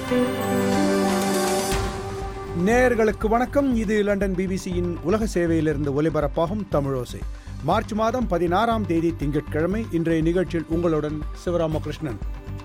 நேயர்களுக்கு வணக்கம் இது லண்டன் பிபிசியின் உலக சேவையிலிருந்து ஒலிபரப்பாகும் தமிழோசை மார்ச் மாதம் பதினாறாம் தேதி திங்கட்கிழமை இன்றைய நிகழ்ச்சியில் உங்களுடன் சிவராமகிருஷ்ணன்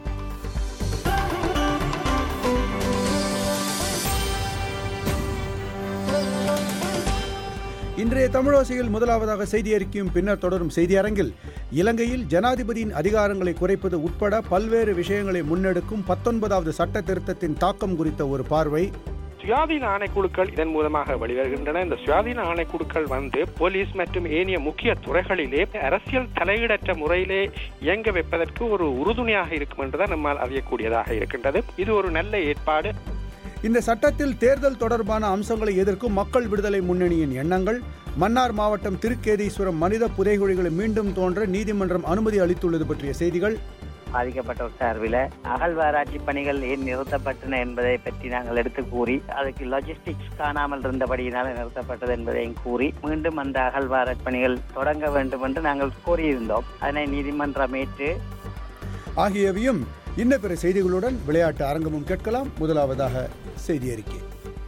இன்றைய தமிழோசையில் முதலாவதாக செய்தி அறிக்கையும் பின்னர் தொடரும் செய்தி அரங்கில் இலங்கையில் ஜனாதிபதியின் அதிகாரங்களை குறைப்பது உட்பட பல்வேறு விஷயங்களை முன்னெடுக்கும் பத்தொன்பதாவது சட்ட திருத்தத்தின் தாக்கம் குறித்த ஒரு பார்வை சுயாதீன ஆணைக்குழுக்கள் இதன் மூலமாக வெளிவருகின்றன இந்த சுயாதீன ஆணைக்குழுக்கள் வந்து போலீஸ் மற்றும் ஏனைய முக்கிய துறைகளிலே அரசியல் தலையீடற்ற முறையிலே இயங்க வைப்பதற்கு ஒரு உறுதுணையாக இருக்கும் என்றுதான் நம்மால் அறியக்கூடியதாக இருக்கின்றது இது ஒரு நல்ல ஏற்பாடு இந்த சட்டத்தில் தேர்தல் தொடர்பான அம்சங்களை எதிர்க்கும் மக்கள் விடுதலை முன்னணியின் எண்ணங்கள் மன்னார் மாவட்டம் திருக்கேதீஸ்வரம் மனித புதைகுழிகளை மீண்டும் தோன்ற நீதிமன்றம் அனுமதி அளித்துள்ளது பற்றிய செய்திகள் பாதிக்கப்பட்டோர் சார்பில் அகழ்வாராய்ச்சி பணிகள் ஏன் நிறுத்தப்பட்டன என்பதை பற்றி நாங்கள் எடுத்து கூறி அதுக்கு லாஜிஸ்டிக்ஸ் காணாமல் இருந்தபடியினால் நிறுத்தப்பட்டது என்பதையும் கூறி மீண்டும் அந்த அகழ்வாராய்ச்சி பணிகள் தொடங்க வேண்டும் என்று நாங்கள் கோரியிருந்தோம் அதனை நீதிமன்றம் ஏற்று ஆகியவையும் இன்ன பிற செய்திகளுடன் விளையாட்டு அரங்கமும் கேட்கலாம் முதலாவதாக செய்தி அறிக்கை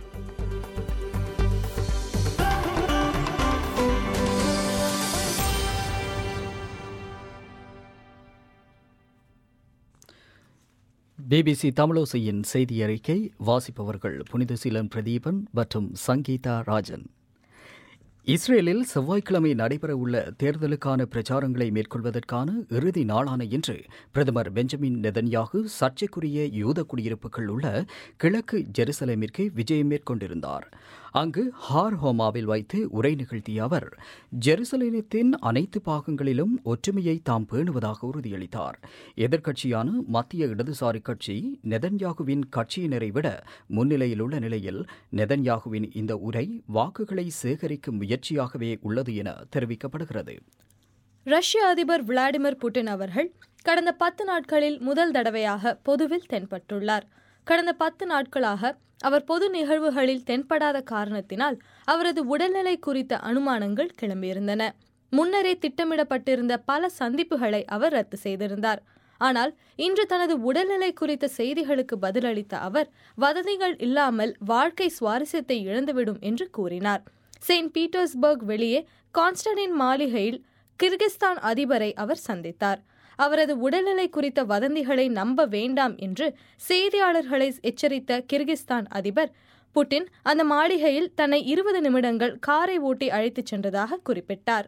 பிபிசி தமிழோசையின் செய்தி அறிக்கை வாசிப்பவர்கள் புனிதசீலன் பிரதீபன் மற்றும் சங்கீதா ராஜன் இஸ்ரேலில் செவ்வாய்க்கிழமை நடைபெறவுள்ள தேர்தலுக்கான பிரச்சாரங்களை மேற்கொள்வதற்கான இறுதி நாளான இன்று பிரதமர் பெஞ்சமின் நெதன்யாகு சர்ச்சைக்குரிய யூத குடியிருப்புகள் உள்ள கிழக்கு ஜெருசலேமிற்கு விஜயம் மேற்கொண்டிருந்தார் அங்கு ஹார் ஹோமாவில் வைத்து உரை நிகழ்த்திய அவர் ஜெருசலேமத்தின் அனைத்து பாகங்களிலும் ஒற்றுமையை தாம் பேணுவதாக உறுதியளித்தார் எதிர்க்கட்சியான மத்திய இடதுசாரி கட்சி நெதன்யாகுவின் கட்சியினரை விட முன்னிலையில் உள்ள நிலையில் நெதன்யாகுவின் இந்த உரை வாக்குகளை சேகரிக்கும் முயற்சியாகவே உள்ளது என தெரிவிக்கப்படுகிறது ரஷ்ய அதிபர் விளாடிமிர் புட்டின் அவர்கள் கடந்த பத்து நாட்களில் முதல் தடவையாக பொதுவில் தென்பட்டுள்ளார் கடந்த பத்து நாட்களாக அவர் பொது நிகழ்வுகளில் தென்படாத காரணத்தினால் அவரது உடல்நிலை குறித்த அனுமானங்கள் கிளம்பியிருந்தன முன்னரே திட்டமிடப்பட்டிருந்த பல சந்திப்புகளை அவர் ரத்து செய்திருந்தார் ஆனால் இன்று தனது உடல்நிலை குறித்த செய்திகளுக்கு பதிலளித்த அவர் வதந்திகள் இல்லாமல் வாழ்க்கை சுவாரஸ்யத்தை இழந்துவிடும் என்று கூறினார் செயின்ட் பீட்டர்ஸ்பர்க் வெளியே கான்ஸ்டனின் மாளிகையில் கிர்கிஸ்தான் அதிபரை அவர் சந்தித்தார் அவரது உடல்நிலை குறித்த வதந்திகளை நம்ப வேண்டாம் என்று செய்தியாளர்களை எச்சரித்த கிர்கிஸ்தான் அதிபர் புட்டின் அந்த மாளிகையில் தன்னை இருபது நிமிடங்கள் காரை ஓட்டி அழைத்துச் சென்றதாக குறிப்பிட்டார்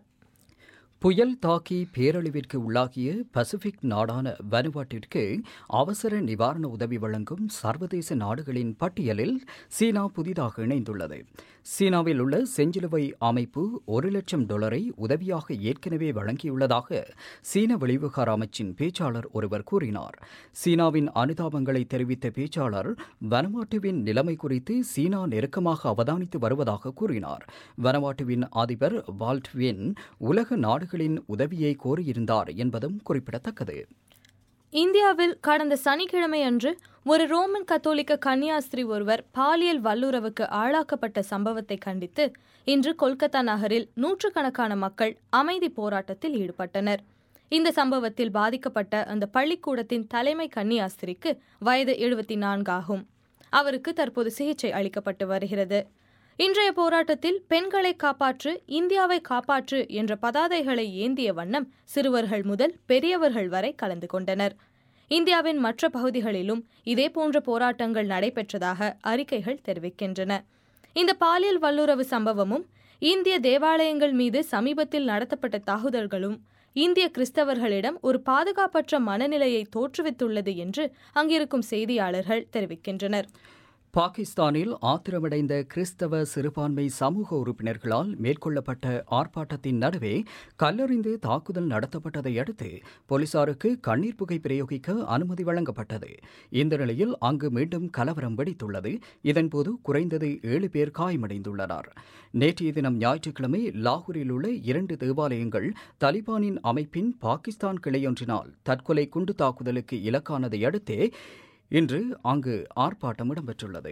புயல் தாக்கி பேரழிவிற்கு உள்ளாகிய பசிபிக் நாடான வனுவாட்டிற்கு அவசர நிவாரண உதவி வழங்கும் சர்வதேச நாடுகளின் பட்டியலில் சீனா புதிதாக இணைந்துள்ளது சீனாவில் உள்ள செஞ்சிலுவை அமைப்பு ஒரு லட்சம் டாலரை உதவியாக ஏற்கனவே வழங்கியுள்ளதாக சீன வெளிவிவகார அமைச்சின் பேச்சாளர் ஒருவர் கூறினார் சீனாவின் அனுதாபங்களை தெரிவித்த பேச்சாளர் வனவாட்டுவின் நிலைமை குறித்து சீனா நெருக்கமாக அவதானித்து வருவதாக கூறினார் வனவாட்டுவின் அதிபர் வால்ட்வின் உலக நாடுகள் நாடுகளின் உதவியை கோரியிருந்தார் என்பதும் குறிப்பிடத்தக்கது இந்தியாவில் கடந்த சனிக்கிழமை அன்று ஒரு ரோமன் கத்தோலிக்க கன்னியாஸ்திரி ஒருவர் பாலியல் வல்லுறவுக்கு ஆளாக்கப்பட்ட சம்பவத்தை கண்டித்து இன்று கொல்கத்தா நகரில் நூற்றுக்கணக்கான மக்கள் அமைதி போராட்டத்தில் ஈடுபட்டனர் இந்த சம்பவத்தில் பாதிக்கப்பட்ட அந்த பள்ளிக்கூடத்தின் தலைமை கன்னியாஸ்திரிக்கு வயது எழுபத்தி நான்கு ஆகும் அவருக்கு தற்போது சிகிச்சை அளிக்கப்பட்டு வருகிறது இன்றைய போராட்டத்தில் பெண்களை காப்பாற்று இந்தியாவை காப்பாற்று என்ற பதாதைகளை ஏந்திய வண்ணம் சிறுவர்கள் முதல் பெரியவர்கள் வரை கலந்து கொண்டனர் இந்தியாவின் மற்ற பகுதிகளிலும் இதேபோன்ற போராட்டங்கள் நடைபெற்றதாக அறிக்கைகள் தெரிவிக்கின்றன இந்த பாலியல் வல்லுறவு சம்பவமும் இந்திய தேவாலயங்கள் மீது சமீபத்தில் நடத்தப்பட்ட தாக்குதல்களும் இந்திய கிறிஸ்தவர்களிடம் ஒரு பாதுகாப்பற்ற மனநிலையை தோற்றுவித்துள்ளது என்று அங்கிருக்கும் செய்தியாளர்கள் தெரிவிக்கின்றனர் பாகிஸ்தானில் ஆத்திரமடைந்த கிறிஸ்தவ சிறுபான்மை சமூக உறுப்பினர்களால் மேற்கொள்ளப்பட்ட ஆர்ப்பாட்டத்தின் நடுவே கல்லறிந்து தாக்குதல் நடத்தப்பட்டதை அடுத்து போலீசாருக்கு கண்ணீர் புகை பிரயோகிக்க அனுமதி வழங்கப்பட்டது இந்த நிலையில் அங்கு மீண்டும் கலவரம் வெடித்துள்ளது இதன்போது குறைந்தது ஏழு பேர் காயமடைந்துள்ளனர் நேற்றைய தினம் ஞாயிற்றுக்கிழமை லாகூரில் உள்ள இரண்டு தேவாலயங்கள் தலிபானின் அமைப்பின் பாகிஸ்தான் கிளையொன்றினால் தற்கொலை குண்டு தாக்குதலுக்கு இலக்கானதை அடுத்தே இன்று அங்கு ஆர்ப்பாட்டம் இடம்பெற்றுள்ளது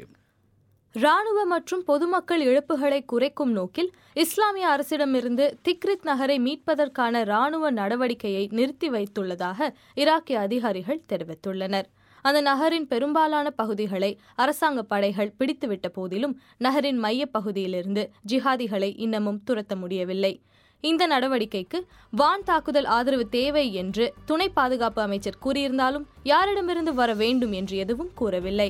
ராணுவ மற்றும் பொதுமக்கள் இழப்புகளை குறைக்கும் நோக்கில் இஸ்லாமிய அரசிடமிருந்து திக்ரித் நகரை மீட்பதற்கான ராணுவ நடவடிக்கையை நிறுத்தி வைத்துள்ளதாக ஈராக்கிய அதிகாரிகள் தெரிவித்துள்ளனர் அந்த நகரின் பெரும்பாலான பகுதிகளை அரசாங்க படைகள் பிடித்துவிட்ட போதிலும் நகரின் மையப் பகுதியிலிருந்து ஜிஹாதிகளை இன்னமும் துரத்த முடியவில்லை இந்த நடவடிக்கைக்கு வான் தாக்குதல் ஆதரவு தேவை என்று துணை பாதுகாப்பு அமைச்சர் கூறியிருந்தாலும் யாரிடமிருந்து வர வேண்டும் என்று எதுவும் கூறவில்லை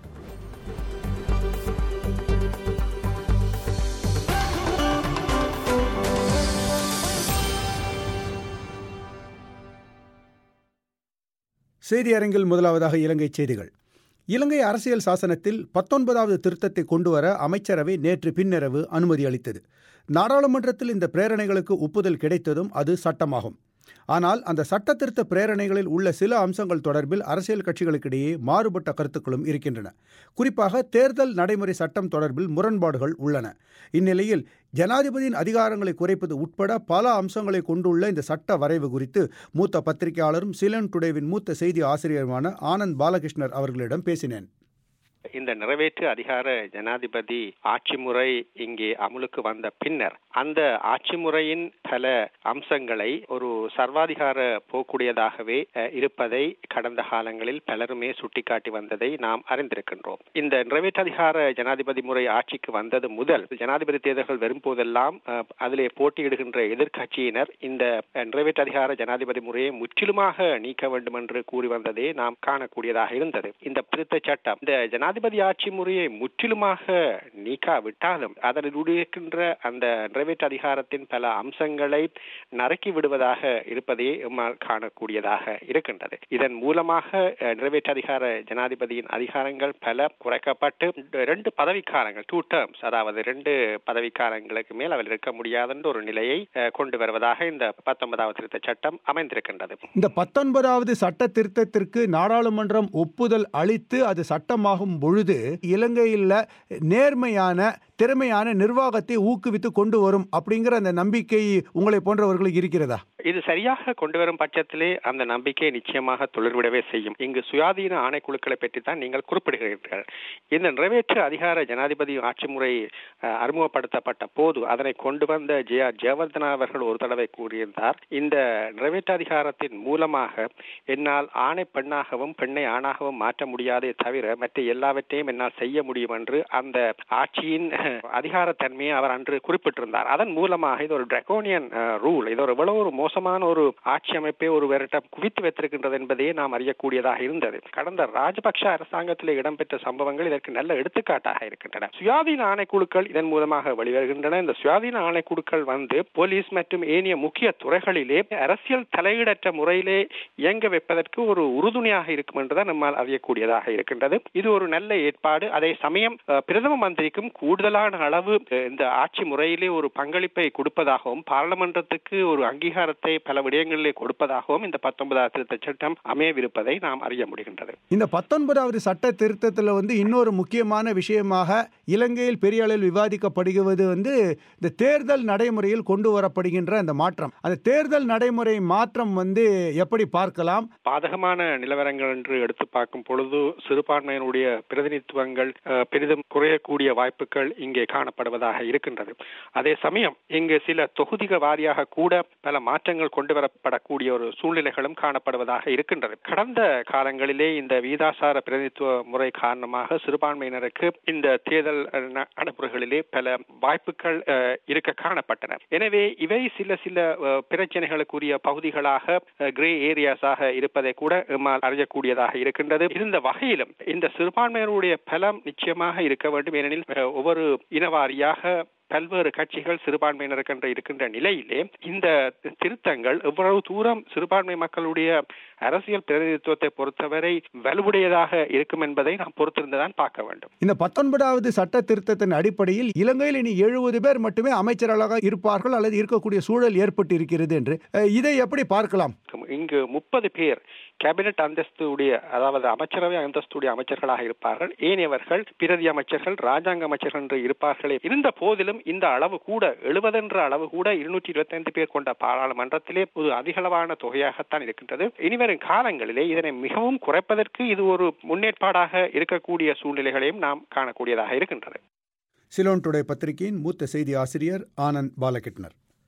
செய்தி அரங்கில் முதலாவதாக இலங்கை செய்திகள் இலங்கை அரசியல் சாசனத்தில் பத்தொன்பதாவது திருத்தத்தை கொண்டுவர அமைச்சரவை நேற்று பின்னிரவு அனுமதி அளித்தது நாடாளுமன்றத்தில் இந்த பிரேரணைகளுக்கு ஒப்புதல் கிடைத்ததும் அது சட்டமாகும் ஆனால் அந்த சட்ட திருத்த பிரேரணைகளில் உள்ள சில அம்சங்கள் தொடர்பில் அரசியல் கட்சிகளுக்கிடையே மாறுபட்ட கருத்துக்களும் இருக்கின்றன குறிப்பாக தேர்தல் நடைமுறை சட்டம் தொடர்பில் முரண்பாடுகள் உள்ளன இந்நிலையில் ஜனாதிபதியின் அதிகாரங்களை குறைப்பது உட்பட பல அம்சங்களை கொண்டுள்ள இந்த சட்ட வரைவு குறித்து மூத்த பத்திரிகையாளரும் சிலன் டுடேவின் மூத்த செய்தி ஆசிரியருமான ஆனந்த் பாலகிருஷ்ணர் அவர்களிடம் பேசினேன் இந்த நிறைவேற்று அதிகார ஜனாதிபதி ஆட்சி முறை இங்கே அமுலுக்கு வந்த பின்னர் அந்த ஆட்சி முறையின் பல அம்சங்களை ஒரு சர்வாதிகார போக்குடையதாகவே இருப்பதை கடந்த காலங்களில் பலருமே சுட்டிக்காட்டி வந்ததை நாம் அறிந்திருக்கின்றோம் இந்த நிறைவேற்று அதிகார ஜனாதிபதி முறை ஆட்சிக்கு வந்தது முதல் ஜனாதிபதி தேர்தல்கள் வரும்போதெல்லாம் அதிலே போட்டியிடுகின்ற எதிர்கட்சியினர் இந்த நிறைவேற்று அதிகார ஜனாதிபதி முறையை முற்றிலுமாக நீக்க வேண்டும் என்று கூறி வந்ததே நாம் காணக்கூடியதாக இருந்தது இந்த திருத்த சட்டம் இந்த ஜனாதிபதி ஜனாதிபதி ஆட்சி முறையை முற்றிலுமாக நீக்காவிட்டாலும் அதில் இருக்கின்ற அந்த நிறைவேற்று அதிகாரத்தின் பல அம்சங்களை நறுக்கி விடுவதாக இருப்பதே எம்மால் காணக்கூடியதாக இருக்கின்றது இதன் மூலமாக நிறைவேற்று அதிகார ஜனாதிபதியின் அதிகாரங்கள் பல குறைக்கப்பட்டு ரெண்டு பதவிக்காலங்கள் டூ டேர்ம்ஸ் அதாவது ரெண்டு பதவிக்காலங்களுக்கு மேல் அவர் இருக்க முடியாத ஒரு நிலையை கொண்டு வருவதாக இந்த பத்தொன்பதாவது திருத்த சட்டம் அமைந்திருக்கின்றது இந்த பத்தொன்பதாவது சட்ட திருத்தத்திற்கு நாடாளுமன்றம் ஒப்புதல் அளித்து அது சட்டமாகும் பொழுது இலங்கையில் நேர்மையான திறமையான நிர்வாகத்தை ஊக்குவித்து கொண்டு வரும் அப்படிங்கிற அந்த நம்பிக்கை உங்களை போன்றவர்களுக்கு இருக்கிறதா இது சரியாக கொண்டு வரும் பட்சத்திலே அந்த நம்பிக்கை நிச்சயமாக தொழில்விடவே செய்யும் இங்கு சுயாதீன ஆணைக்குழுக்களை பற்றி தான் நீங்கள் குறிப்பிடுகிறீர்கள் இந்த நிறைவேற்று அதிகார ஜனாதிபதி ஆட்சி முறை அறிமுகப்படுத்தப்பட்ட போது அதனை கொண்டு வந்த ஜே ஆர் ஜெயவர்தனா அவர்கள் ஒரு தடவை கூறியிருந்தார் இந்த நிறைவேற்று அதிகாரத்தின் மூலமாக என்னால் ஆணை பெண்ணாகவும் பெண்ணை ஆணாகவும் மாற்ற முடியாதே தவிர மற்ற எல்லாவற்றையும் என்னால் செய்ய முடியும் என்று அந்த ஆட்சியின் அதிகாரத்தன்மையை அவர் அன்று குறிப்பிட்டிருந்தார் அதன் மூலமாக இது ஒரு டிரகோனியன் ரூல் இது ஒரு எவ்வளவு ஒரு மோசமான ஒரு ஆட்சி அமைப்பை ஒரு விரட்டம் குவித்து வைத்திருக்கின்றது என்பதையே நாம் அறியக்கூடியதாக இருந்தது கடந்த ராஜபக்ஷ அரசாங்கத்தில் இடம்பெற்ற சம்பவங்கள் இதற்கு நல்ல எடுத்துக்காட்டாக இருக்கின்றன சுயாதீன ஆணைக்குழுக்கள் இதன் மூலமாக வெளிவருகின்றன இந்த சுயாதீன ஆணைக்குழுக்கள் வந்து போலீஸ் மற்றும் ஏனைய முக்கிய துறைகளிலே அரசியல் தலையீடற்ற முறையிலே இயங்க வைப்பதற்கு ஒரு உறுதுணையாக இருக்கும் என்றுதான் நம்மால் அறியக்கூடியதாக இருக்கின்றது இது ஒரு நல்ல ஏற்பாடு அதே சமயம் பிரதம மந்திரிக்கும் கூடுதலான அளவு இந்த ஆட்சி முறையிலே ஒரு பங்களிப்பை கொடுப்பதாகவும் பாராளுமன்றத்துக்கு ஒரு அங்கீகாரத்தை பல விடயங்களிலே கொடுப்பதாகவும் இந்த பத்தொன்பதாவது திருத்த சட்டம் அமையவிருப்பதை நாம் அறிய முடிகின்றது இந்த பத்தொன்பதாவது சட்ட திருத்தத்தில் வந்து இன்னொரு முக்கியமான விஷயமாக இலங்கையில் பெரிய அளவில் விவாதிக்கப்படுகிறது வந்து இந்த தேர்தல் நடைமுறையில் கொண்டு வரப்படுகின்ற அந்த மாற்றம் அந்த தேர்தல் நடைமுறை மாற்றம் வந்து எப்படி பார்க்கலாம் பாதகமான நிலவரங்கள் என்று எடுத்து பார்க்கும் பொழுது சிறுபான்மையினுடைய பிரதிநிதித்துவங்கள் பெரிதும் குறையக்கூடிய வாய்ப்புகள் இங்கே காணப்படுவதாக இருக்கின்றது அதே சமயம் இங்கு சில தொகுதிக வாரியாக கூட பல மாற்றங்கள் கொண்டு வரப்படக்கூடிய ஒரு சூழ்நிலைகளும் காணப்படுவதாக இருக்கின்றது கடந்த காலங்களிலே இந்த வீதாசார பிரதிநிதித்துவ முறை காரணமாக சிறுபான்மையினருக்கு இந்த தேர்தல் நடைமுறைகளிலே பல வாய்ப்புகள் இருக்க காணப்பட்டன எனவே இவை சில சில பிரச்சனைகளுக்குரிய பகுதிகளாக கிரே ஏரியாஸாக இருப்பதை கூட நம்மால் அறியக்கூடியதாக இருக்கின்றது இருந்த வகையிலும் இந்த சிறுபான்மையினருடைய பலம் நிச்சயமாக இருக்க வேண்டும் ஏனெனில் ஒவ்வொரு இனவாரியாக பல்வேறு கட்சிகள் சிறுபான்மையினருக்கு என்று இருக்கின்ற நிலையிலே இந்த திருத்தங்கள் எவ்வளவு தூரம் சிறுபான்மை மக்களுடைய அரசியல் பிரதிநிதித்துவத்தை பொறுத்தவரை வலுவுடையதாக இருக்கும் என்பதை நாம் பொறுத்திருந்துதான் பார்க்க வேண்டும் இந்த பத்தொன்பதாவது சட்ட திருத்தத்தின் அடிப்படையில் இலங்கையில் இனி எழுபது பேர் மட்டுமே அமைச்சர்களாக இருப்பார்கள் அல்லது இருக்கக்கூடிய சூழல் ஏற்பட்டு இருக்கிறது என்று இதை எப்படி பார்க்கலாம் இங்கு முப்பது பேர் கேபினெட் அந்தஸ்துடைய அதாவது அமைச்சரவை அந்தஸ்துடைய அமைச்சர்களாக இருப்பார்கள் ஏனையவர்கள் பிரதி அமைச்சர்கள் ராஜாங்க அமைச்சர்கள் என்று இருப்பார்களே இருந்த போதிலும் இந்த அளவு கூட எழுபதென்ற அளவு கூட இருநூற்றி இருபத்தி ஐந்து பேர் கொண்ட பாராளுமன்றத்திலே ஒரு அதிகளவான தொகையாகத்தான் இருக்கின்றது இனிவரும் காலங்களிலே இதனை மிகவும் குறைப்பதற்கு இது ஒரு முன்னேற்பாடாக இருக்கக்கூடிய சூழ்நிலைகளையும் நாம் காணக்கூடியதாக இருக்கின்றது சிலோன் டுடே பத்திரிகையின் மூத்த செய்தி ஆசிரியர் ஆனந்த் பாலகிருஷ்ணர்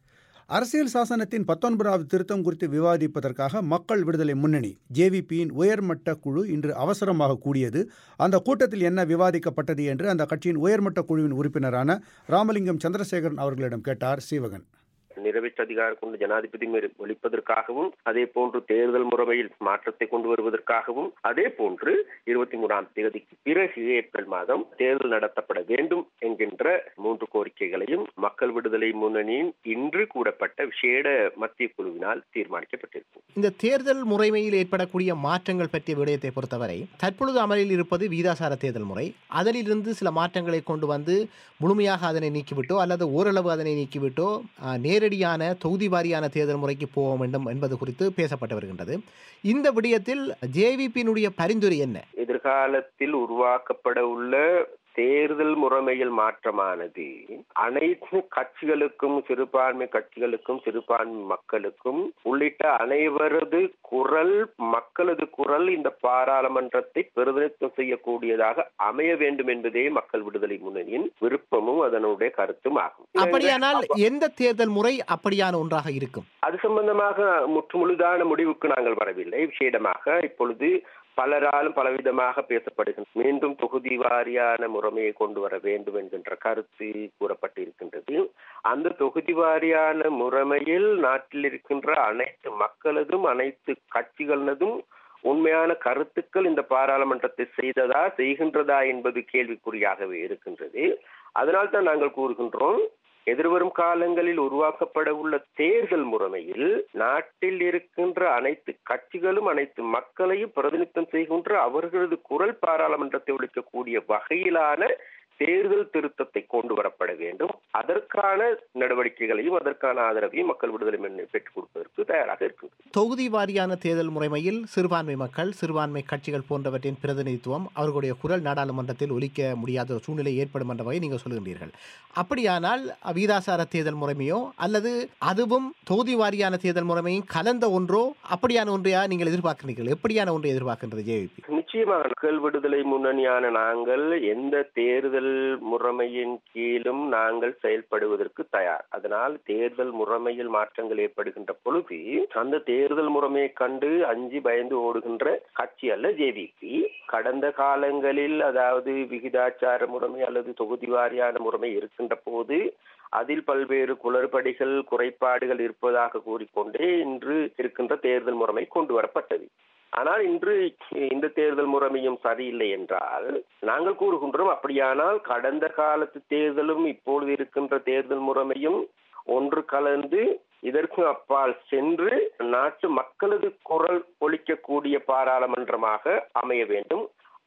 அரசியல் சாசனத்தின் பத்தொன்பதாவது திருத்தம் குறித்து விவாதிப்பதற்காக மக்கள் விடுதலை முன்னணி ஜேவிபியின் உயர்மட்ட குழு இன்று அவசரமாக கூடியது அந்த கூட்டத்தில் என்ன விவாதிக்கப்பட்டது என்று அந்த கட்சியின் உயர்மட்ட குழுவின் உறுப்பினரான ராமலிங்கம் சந்திரசேகரன் அவர்களிடம் கேட்டார் சீவகன் நிறைவேற்று அதிகாரம் கொண்டு ஜனாதிபதி ஒழிப்பதற்காகவும் அதே போன்று தேர்தல் முறையில் மாற்றத்தை கொண்டு வருவதற்காகவும் அதே போன்று இருபத்தி மூணாம் தேதிக்கு பிறகு ஏப்ரல் மாதம் தேர்தல் நடத்தப்பட வேண்டும் என்கின்ற மூன்று கோரிக்கைகளையும் மக்கள் விடுதலை முன்னணியின் இன்று கூடப்பட்ட விசேட மத்திய குழுவினால் தீர்மானிக்கப்பட்டிருக்கும் இந்த தேர்தல் முறைமையில் ஏற்படக்கூடிய மாற்றங்கள் பற்றிய விடயத்தை பொறுத்தவரை தற்பொழுது அமலில் இருப்பது வீதாசார தேர்தல் முறை அதிலிருந்து சில மாற்றங்களை கொண்டு வந்து முழுமையாக அதனை நீக்கிவிட்டோ அல்லது ஓரளவு அதனை நீக்கிவிட்டோ நேரடியான தொகுதி வாரியான தேர்தல் முறைக்கு போக வேண்டும் என்பது குறித்து பேசப்பட்டு வருகின்றது இந்த விடயத்தில் ஜேவிபியினுடைய பரிந்துரை என்ன எதிர்காலத்தில் உருவாக்கப்பட உள்ள தேர்தல் முறைமையில் மாற்றமானது அனைத்து கட்சிகளுக்கும் சிறுபான்மை கட்சிகளுக்கும் சிறுபான்மை மக்களுக்கும் உள்ளிட்ட அனைவரது குரல் மக்களது குரல் இந்த பாராளுமன்றத்தை பிரதிநிதித்துவம் செய்யக்கூடியதாக அமைய வேண்டும் என்பதே மக்கள் விடுதலை முன்னணியின் விருப்பமும் அதனுடைய கருத்தும் ஆகும் அப்படியானால் எந்த தேர்தல் முறை அப்படியான ஒன்றாக இருக்கும் அது சம்பந்தமாக முற்றுமுழுதான முடிவுக்கு நாங்கள் வரவில்லை விசேடமாக இப்பொழுது பலராலும் பலவிதமாக பேசப்படுகின்ற மீண்டும் தொகுதி வாரியான முறைமையை கொண்டு வர வேண்டும் என்கின்ற கருத்து கூறப்பட்டிருக்கின்றது அந்த தொகுதி வாரியான முறைமையில் நாட்டில் இருக்கின்ற அனைத்து மக்களதும் அனைத்து கட்சிகளதும் உண்மையான கருத்துக்கள் இந்த பாராளுமன்றத்தை செய்ததா செய்கின்றதா என்பது கேள்விக்குறியாகவே இருக்கின்றது அதனால் தான் நாங்கள் கூறுகின்றோம் எதிர்வரும் காலங்களில் உருவாக்கப்பட உள்ள தேர்தல் முறைமையில் நாட்டில் இருக்கின்ற அனைத்து கட்சிகளும் அனைத்து மக்களையும் பிரதிநிதித்துவம் செய்கின்ற அவர்களது குரல் பாராளுமன்றத்தை ஒழிக்கக்கூடிய வகையிலான தேர்தல் திருத்தத்தை கொண்டு வரப்பட வேண்டும் அதற்கான நடவடிக்கைகளையும் அதற்கான ஆதரவையும் மக்கள் விடுதலை முன்னணி பெற்றுக் கொடுப்பதற்கு தயாராக இருக்கின்றது தொகுதி வாரியான தேர்தல் முறைமையில் சிறுபான்மை மக்கள் சிறுபான்மை கட்சிகள் போன்றவற்றின் பிரதிநிதித்துவம் அவர்களுடைய குரல் நாடாளுமன்றத்தில் ஒலிக்க முடியாத ஒரு சூழ்நிலை ஏற்படும் என்ற வகை நீங்கள் சொல்கின்றீர்கள் அப்படியானால் வீதாசார தேர்தல் முறைமையோ அல்லது அதுவும் தொகுதி வாரியான தேர்தல் முறைமையும் கலந்த ஒன்றோ அப்படியான ஒன்றையா நீங்கள் எதிர்பார்க்கிறீர்கள் எப்படியான ஒன்றை எதிர்பார்க்கின்றது ஜேவிபி நிச்சயமாக மக்கள் விடுதலை முன்னணியான நாங்கள் எந்த தேர்தல் முறைமையின் கீழும் நாங்கள் செயல்படுவதற்கு தயார் அதனால் தேர்தல் முறைமையில் மாற்றங்கள் ஏற்படுகின்ற பொழுது அந்த தேர்தல் முறைமையை கண்டு அஞ்சு பயந்து ஓடுகின்ற கட்சி அல்ல ஜேவிபி கடந்த காலங்களில் அதாவது விகிதாச்சார முறைமை அல்லது தொகுதி வாரியான முறைமை இருக்கின்ற போது அதில் பல்வேறு குளறுபடிகள் குறைபாடுகள் இருப்பதாக கூறிக்கொண்டே இன்று இருக்கின்ற தேர்தல் முறைமை கொண்டு வரப்பட்டது ஆனால் இன்று இந்த தேர்தல் முறைமையும் சரியில்லை என்றால் நாங்கள் கூறுகின்றோம் அப்படியானால் கடந்த காலத்து தேர்தலும் இப்பொழுது இருக்கின்ற தேர்தல் முறைமையும் ஒன்று கலந்து இதற்கு அப்பால் சென்று நாட்டு மக்களது குரல் ஒழிக்கக்கூடிய பாராளுமன்றமாக அமைய வேண்டும்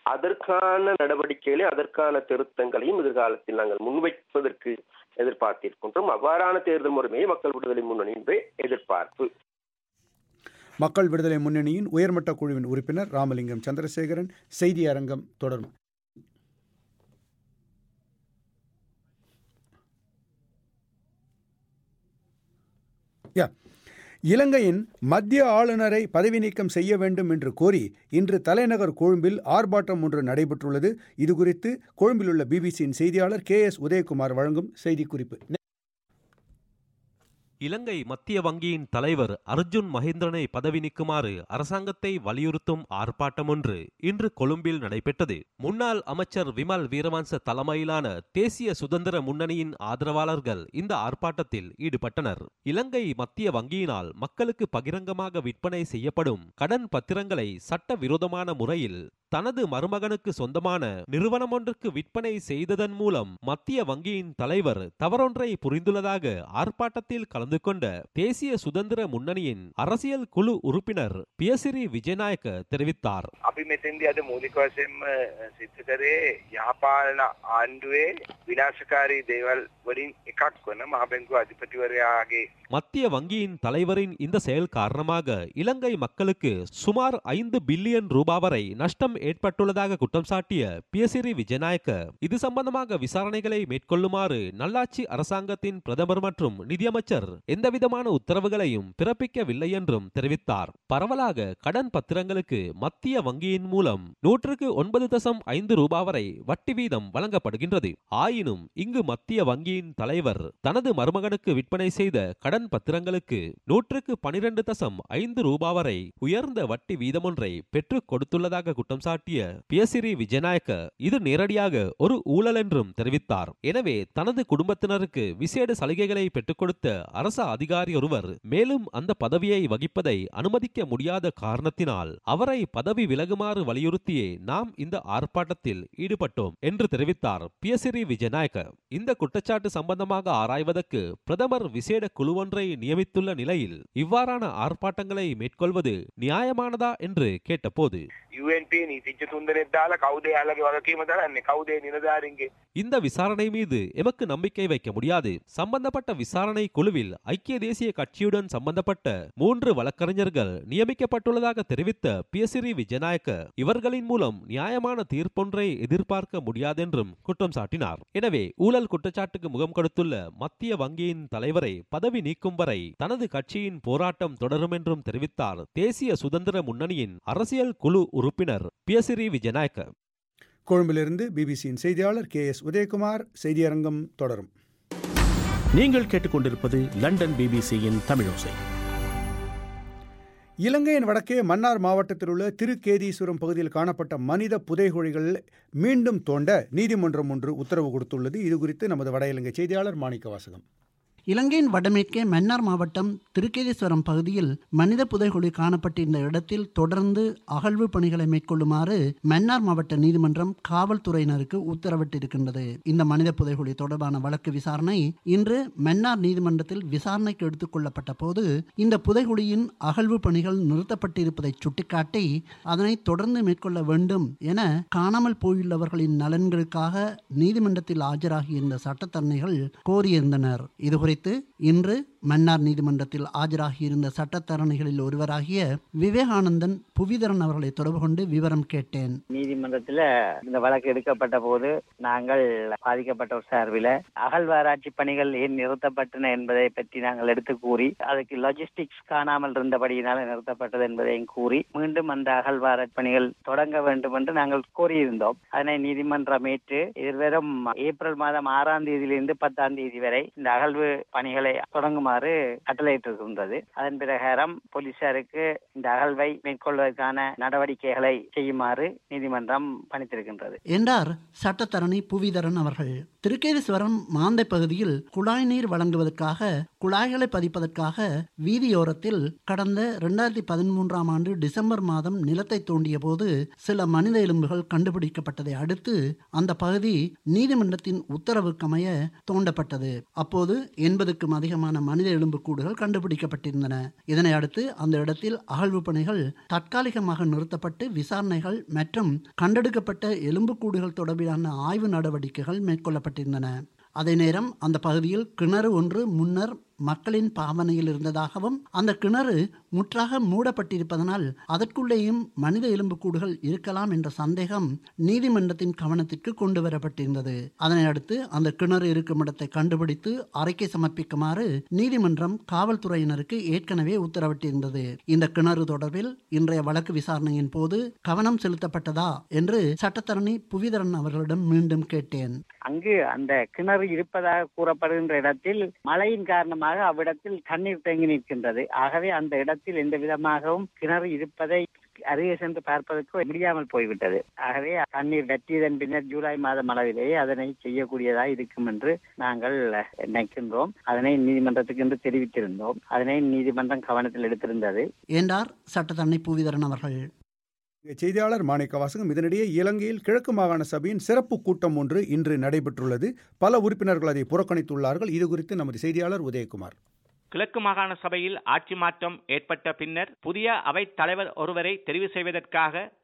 அதற்கான நடவடிக்கைகளை அதற்கான திருத்தங்களையும் எதிர்காலத்தில் நாங்கள் முன்வைப்பதற்கு எதிர்பார்த்திருக்கின்றோம் அவ்வாறான தேர்தல் முறைமையை மக்கள் விடுதலை முன்னணியின் எதிர்பார்ப்பு மக்கள் விடுதலை முன்னணியின் உயர்மட்ட குழுவின் உறுப்பினர் ராமலிங்கம் சந்திரசேகரன் செய்தி அரங்கம் தொடரும் இலங்கையின் மத்திய ஆளுநரை பதவி நீக்கம் செய்ய வேண்டும் என்று கோரி இன்று தலைநகர் கொழும்பில் ஆர்ப்பாட்டம் ஒன்று நடைபெற்றுள்ளது இதுகுறித்து கொழும்பில் உள்ள பிபிசியின் செய்தியாளர் கே எஸ் உதயகுமார் வழங்கும் செய்திக்குறிப்பு இலங்கை மத்திய வங்கியின் தலைவர் அர்ஜுன் மகேந்திரனை பதவி நீக்குமாறு அரசாங்கத்தை வலியுறுத்தும் ஆர்ப்பாட்டம் ஒன்று இன்று கொழும்பில் நடைபெற்றது முன்னாள் அமைச்சர் விமல் வீரவன்ச தலைமையிலான தேசிய சுதந்திர முன்னணியின் ஆதரவாளர்கள் இந்த ஆர்ப்பாட்டத்தில் ஈடுபட்டனர் இலங்கை மத்திய வங்கியினால் மக்களுக்கு பகிரங்கமாக விற்பனை செய்யப்படும் கடன் பத்திரங்களை சட்ட விரோதமான முறையில் தனது மருமகனுக்கு சொந்தமான நிறுவனம் ஒன்றுக்கு விற்பனை செய்ததன் மூலம் மத்திய வங்கியின் தலைவர் தவறொன்றை புரிந்துள்ளதாக ஆர்ப்பாட்டத்தில் கலந்து கொண்ட தேசிய சுதந்திர முன்னணியின் அரசியல் குழு உறுப்பினர் பியசிரி விஜயநாயக்க தெரிவித்தார் අපි මෙතෙන්දි අද මූලික වශයෙන්ම සිද්ධ කරේ යහපාලන ආණ්ඩුවේ විනාශකාරී දේවල් වලින් එකක් වන මහබැංකුව අධිපතිවරයාගේ மத்திய வங்கியின் தலைவரின் இந்த செயல் காரணமாக இலங்கை மக்களுக்கு சுமார் ஐந்து பில்லியன் ரூபாய் வரை நஷ்டம் ஏற்பட்டுள்ளதாக குற்றம் சாட்டிய பியசிரி விஜயநாயக்க இது சம்பந்தமாக விசாரணைகளை மேற்கொள்ளுமாறு நல்லாட்சி அரசாங்கத்தின் பிரதமர் மற்றும் நிதியமைச்சர் எந்தவிதமான உத்தரவுகளையும் பிறப்பிக்கவில்லை என்றும் தெரிவித்தார் பரவலாக கடன் பத்திரங்களுக்கு மத்திய வங்கியின் மூலம் நூற்றுக்கு ஒன்பது தசம் ஐந்து ரூபாய் வரை வட்டி வீதம் வழங்கப்படுகின்றது ஆயினும் இங்கு மத்திய வங்கியின் தலைவர் தனது மருமகனுக்கு விற்பனை செய்த கடன் பத்திரங்களுக்கு நூற்றுக்கு பனிரெண்டு தசம் ஐந்து ரூபாய் வரை உயர்ந்த வட்டி வீதமொன்றை பெற்றுக் கொடுத்துள்ளதாக குற்றம் சாட்டிய பியசிரி விஜயநாயக்க இது நேரடியாக ஒரு ஊழல் என்றும் தெரிவித்தார் எனவே தனது குடும்பத்தினருக்கு விசேட சலுகைகளை பெற்றுக் கொடுத்த அரச அதிகாரி ஒருவர் மேலும் அந்த பதவியை வகிப்பதை அனுமதிக்க முடியாத காரணத்தினால் அவரை பதவி விலகுமாறு வலியுறுத்தியே நாம் இந்த ஆர்ப்பாட்டத்தில் ஈடுபட்டோம் என்று தெரிவித்தார் பியசிரி விஜயநாயக்க இந்த குற்றச்சாட்டு சம்பந்தமாக ஆராய்வதற்கு பிரதமர் விசேட குழுவொன்றை நியமித்துள்ள நிலையில் இவ்வாறான ஆர்ப்பாட்டங்களை மேற்கொள்வது நியாயமானதா என்று கேட்டபோது UNP නීතිච්ච තුන්දෙනෙක් දාලා කවුද යාළගේ වගකීම දරන්නේ කවුද ඒ නිලධාරීන්ගේ இந்த விசாரணை மீது எமக்கு நம்பிக்கை வைக்க முடியாது சம்பந்தப்பட்ட விசாரணை குழுவில் ஐக்கிய தேசிய கட்சியுடன் சம்பந்தப்பட்ட மூன்று வழக்கறிஞர்கள் நியமிக்கப்பட்டுள்ளதாக தெரிவித்த பியசிரி விஜயநாயக்க இவர்களின் மூலம் நியாயமான தீர்ப்பொன்றை எதிர்பார்க்க முடியாதென்றும் குற்றம் சாட்டினார் எனவே ஊழல் குற்றச்சாட்டுக்கு முகம் கொடுத்துள்ள மத்திய வங்கியின் தலைவரை பதவி நீக்கும் வரை தனது கட்சியின் போராட்டம் தொடரும் என்றும் தெரிவித்தார் தேசிய சுதந்திர முன்னணியின் அரசியல் குழு உறுப்பினர் பியசிரி விஜயநாயக்க கொழும்பிலிருந்து பிபிசியின் செய்தியாளர் கே எஸ் உதயகுமார் செய்தியரங்கம் தொடரும் நீங்கள் கேட்டுக்கொண்டிருப்பது லண்டன் பிபிசியின் தமிழோசை இலங்கையின் வடக்கே மன்னார் மாவட்டத்தில் உள்ள திருக்கேதீஸ்வரம் பகுதியில் காணப்பட்ட மனித புதைகுழிகள் மீண்டும் தோண்ட நீதிமன்றம் ஒன்று உத்தரவு கொடுத்துள்ளது இது குறித்து நமது வட இலங்கை செய்தியாளர் மாணிக்க வாசகம் இலங்கையின் வடமேற்கே மன்னார் மாவட்டம் திருக்கேதீஸ்வரம் பகுதியில் மனித புதைகுழி காணப்பட்டிருந்த இடத்தில் தொடர்ந்து அகழ்வு பணிகளை மேற்கொள்ளுமாறு மன்னார் மாவட்ட நீதிமன்றம் காவல்துறையினருக்கு உத்தரவிட்டிருக்கின்றது இந்த மனித புதைகுழி தொடர்பான வழக்கு விசாரணை இன்று மன்னார் நீதிமன்றத்தில் விசாரணைக்கு எடுத்துக் கொள்ளப்பட்ட போது இந்த புதைகுழியின் அகழ்வு பணிகள் நிறுத்தப்பட்டிருப்பதை சுட்டிக்காட்டி அதனை தொடர்ந்து மேற்கொள்ள வேண்டும் என காணாமல் போயுள்ளவர்களின் நலன்களுக்காக நீதிமன்றத்தில் ஆஜராகியிருந்த சட்டத்தரணிகள் கோரியிருந்தனர் இது குறித்து இன்று மன்னார் நீதிமன்றத்தில் ஆஜராகியிருந்த சட்டத்தரணிகளில் ஒருவராகிய விவேகானந்தன் புவிதரன் அவர்களை தொடர்பு கொண்டு விவரம் கேட்டேன் நீதிமன்றத்துல இந்த வழக்கு எடுக்கப்பட்ட போது நாங்கள் பாதிக்கப்பட்டோர் சார்பில் அகழ்வாராய்ச்சி பணிகள் ஏன் நிறுத்தப்பட்டன என்பதை பற்றி நாங்கள் எடுத்து கூறி அதுக்கு லாஜிஸ்டிக்ஸ் காணாமல் இருந்தபடியினால் நிறுத்தப்பட்டது என்பதையும் கூறி மீண்டும் அந்த அகழ்வாராய்ச்சி பணிகள் தொடங்க வேண்டும் என்று நாங்கள் கோரியிருந்தோம் அதனை நீதிமன்றம் ஏற்று எதிர்வரும் ஏப்ரல் மாதம் ஆறாம் தேதியிலிருந்து பத்தாம் தேதி வரை இந்த அகழ்வு பணிகளை தொடங்குமாறு கட்டளையிட்டிருக்கின்றது அதன் பிரகாரம் போலீசாருக்கு இந்த அகழ்வை மேற்கொள்வதற்கான நடவடிக்கைகளை செய்யுமாறு நீதிமன்றம் பணித்திருக்கின்றது என்றார் சட்டத்தரணி புவிதரன் அவர்கள் திருக்கேதீஸ்வரம் மாந்தை பகுதியில் குழாய் நீர் வழங்குவதற்காக குழாய்களை பதிப்பதற்காக வீதியோரத்தில் கடந்த இரண்டாயிரத்தி பதிமூன்றாம் ஆண்டு டிசம்பர் மாதம் நிலத்தை தோண்டிய போது சில மனித எலும்புகள் கண்டுபிடிக்கப்பட்டதை அடுத்து அந்த பகுதி நீதிமன்றத்தின் உத்தரவுக்கமைய தோண்டப்பட்டது அப்போது எண்பதுக்கும் அதிகமான மனித எலும்புக்கூடுகள் கண்டுபிடிக்கப்பட்டிருந்தன இதனை அடுத்து அந்த இடத்தில் அகழ்வு பணிகள் தற்காலிகமாக நிறுத்தப்பட்டு விசாரணைகள் மற்றும் கண்டெடுக்கப்பட்ட எலும்புக்கூடுகள் தொடர்பிலான ஆய்வு நடவடிக்கைகள் மேற்கொள்ளப்பட்டிருந்தன அதே நேரம் அந்த பகுதியில் கிணறு ஒன்று முன்னர் மக்களின் பாவனையில் இருந்ததாகவும் அந்த கிணறு முற்றாக மூடப்பட்டிருப்பதனால் அதற்குள்ளேயும் மனித எலும்புக்கூடுகள் இருக்கலாம் என்ற சந்தேகம் நீதிமன்றத்தின் கவனத்திற்கு கொண்டு வரப்பட்டிருந்தது அதனை அடுத்து அந்த கிணறு இருக்கும் இடத்தை கண்டுபிடித்து அறிக்கை சமர்ப்பிக்குமாறு நீதிமன்றம் காவல்துறையினருக்கு ஏற்கனவே உத்தரவிட்டிருந்தது இந்த கிணறு தொடர்பில் இன்றைய வழக்கு விசாரணையின் போது கவனம் செலுத்தப்பட்டதா என்று சட்டத்தரணி புவிதரன் அவர்களிடம் மீண்டும் கேட்டேன் அங்கு அந்த கிணறு இருப்பதாக கூறப்படுகின்ற இடத்தில் மழையின் காரணமாக அவ்விடத்தில் தண்ணீர் தேங்கி நிற்கின்றது ஆகவே அந்த இடத்தில் எந்த விதமாகவும் கிணறு இருப்பதை அருகே சென்று பார்ப்பதற்கு முடியாமல் போய்விட்டது ஆகவே தண்ணீர் வற்றியதன் பின்னர் ஜூலை மாதம் அளவிலேயே அதனை செய்யக்கூடியதாக இருக்கும் என்று நாங்கள் நினைக்கின்றோம் அதனை நீதிமன்றத்துக்கு என்று தெரிவித்திருந்தோம் அதனை நீதிமன்றம் கவனத்தில் எடுத்திருந்தது என்றார் சட்டத்தரணி புவிதரன் அவர்கள் செய்தியாளர் மாணிக்க வாசகம் இதனிடையே இலங்கையில் கிழக்கு மாகாண சபையின் சிறப்பு கூட்டம் ஒன்று இன்று நடைபெற்றுள்ளது பல உறுப்பினர்கள் அதை புறக்கணித்துள்ளார்கள் இது குறித்து நமது செய்தியாளர் உதயகுமார் கிழக்கு மாகாண சபையில் ஆட்சி மாற்றம் ஏற்பட்ட பின்னர் புதிய அவைத் தலைவர் ஒருவரை தெரிவு செய்வதற்காக